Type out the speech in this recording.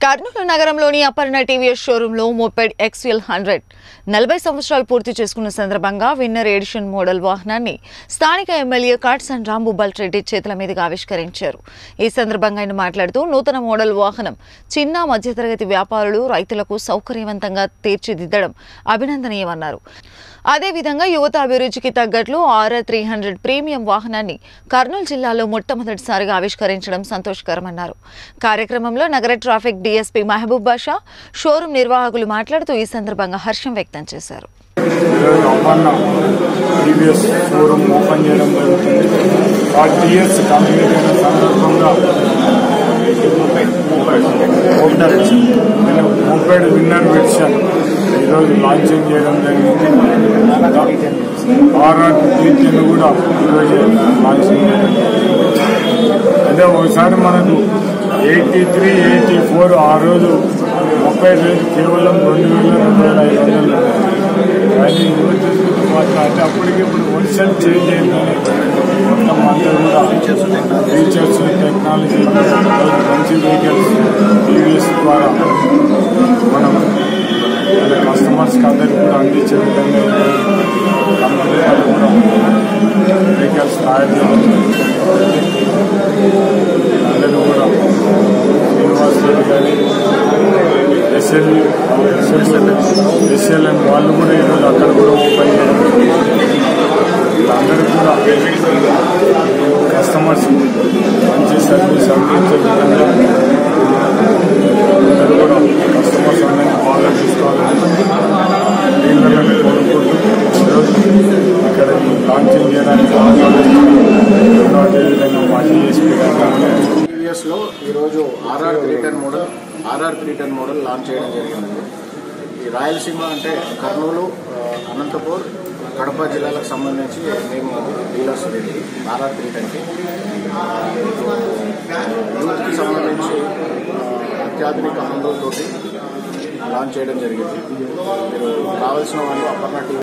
కర్నూలు నగరంలోని అపర్ణ టీవీఎస్ షోరూంలో moped XL hundred నలభై సంవత్సరాలు పూర్తి చేసుకున్న సందర్భంగా విన్నర్ ఎడిషన్ మోడల్ వాహనాన్ని స్థానిక ఎమ్మెల్యే కాట్సన్ రాంభూపాల్ రెడ్డి చేతుల మీదుగా ఆవిష్కరించారు ఈ సందర్భంగా ఆయన మాట్లాడుతూ నూతన మోడల్ వాహనం చిన్న మధ్యతరగతి వ్యాపారులు రైతులకు సౌకర్యవంతంగా తీర్చిదిద్దడం అభినందనీయమన్నారు అదేవిధంగా యువత అభిరుచికి తగ్గట్లు ఆర్ఆర్ త్రీ హండ్రెడ్ ప్రీమియం వాహనాన్ని కర్నూలు జిల్లాలో మొట్టమొదటిసారిగా ఆవిష్కరించడం సంతోషకరమన్నారు కార్యక్రమంలో నగర traffic DSP Mahaboob Basha showroom నిర్వాహకులు మాట్లాడుతూ ఈ సందర్భంగా హర్షం వ్యక్తం చేశారు ఈరోజు అపన్న టీవీఎస్ షోరూమ్ ఓపెన్ చేయడం జరుగుతుంది ఆ టీఎస్ కంప్లీట్ అయిన సందర్భంగా మోపెడ్ విన్నర్ వెర్షన్ ఈరోజు లాంచింగ్ చేయడం జరిగింది ఆర్ఆర్ టీచర్ను కూడా ఈరోజు లాంచింగ్ చేయడం జరిగింది. అదే ఒకసారి మనకు ఎయిటీ త్రీ ఎయిటీ ఫోర్ ఆ రోజు ముప్పై రేటు కేవలం రెండు వేల రెండు వేల ఐదు వందలు కానీ అంటే అప్పటికి ఇప్పుడు వర్షన్ చేంజ్ అయిందని మొత్తం అంతా కూడా ఫీచర్స్ టెక్నాలజీ మంచి వెహికల్స్ టీవీఎస్ ద్వారా మనం మన కస్టమర్స్కి అందరికీ కూడా అందించే విధంగా కంపెనీ వాళ్ళు కూడా వెహికల్స్ తయారు చేయడం అందరూ కూడా శ్రీనివాస్ రెడ్డి గారి ఎస్ఎల్ ఎస్ఎల్ ఎస్ఎల్ఎన్ వాళ్ళు కూడా ఈరోజు అక్కడ కూడా ఓపెన్ చేయడం వీళ్ళందరూ కూడా కస్టమర్స్ మంచి సర్వీస్ అందించే విధంగా అందరూ కూడా కస్టమర్స్ అందరినీ బాగా చూసుకోవాలని వీళ్ళని కోరుకుంటూ ఈరోజు ఇక్కడ ఈ లాంచింగ్ చేయడానికి అదేవిధంగా మా డిఎస్పీ గారు టీవీఎస్ లో ఈరోజు RR three ten model RR three ten model launch చేయడం జరిగింది ఈ రాయలసీమ అంటే కర్నూలు ఆ, అనంతపూర్ కడప జిల్లాలకు సంబంధించి మేము డీలర్స్ వెళ్ళి ఆర్ఆర్ త్రీ టెన్కి యూత్కి సంబంధించి ఆ, అత్యాధునిక మందులతోటి లాంచ్ చేయడం జరిగింది మీరు రావాల్సిన వాళ్ళు అపర్ణ టీవీ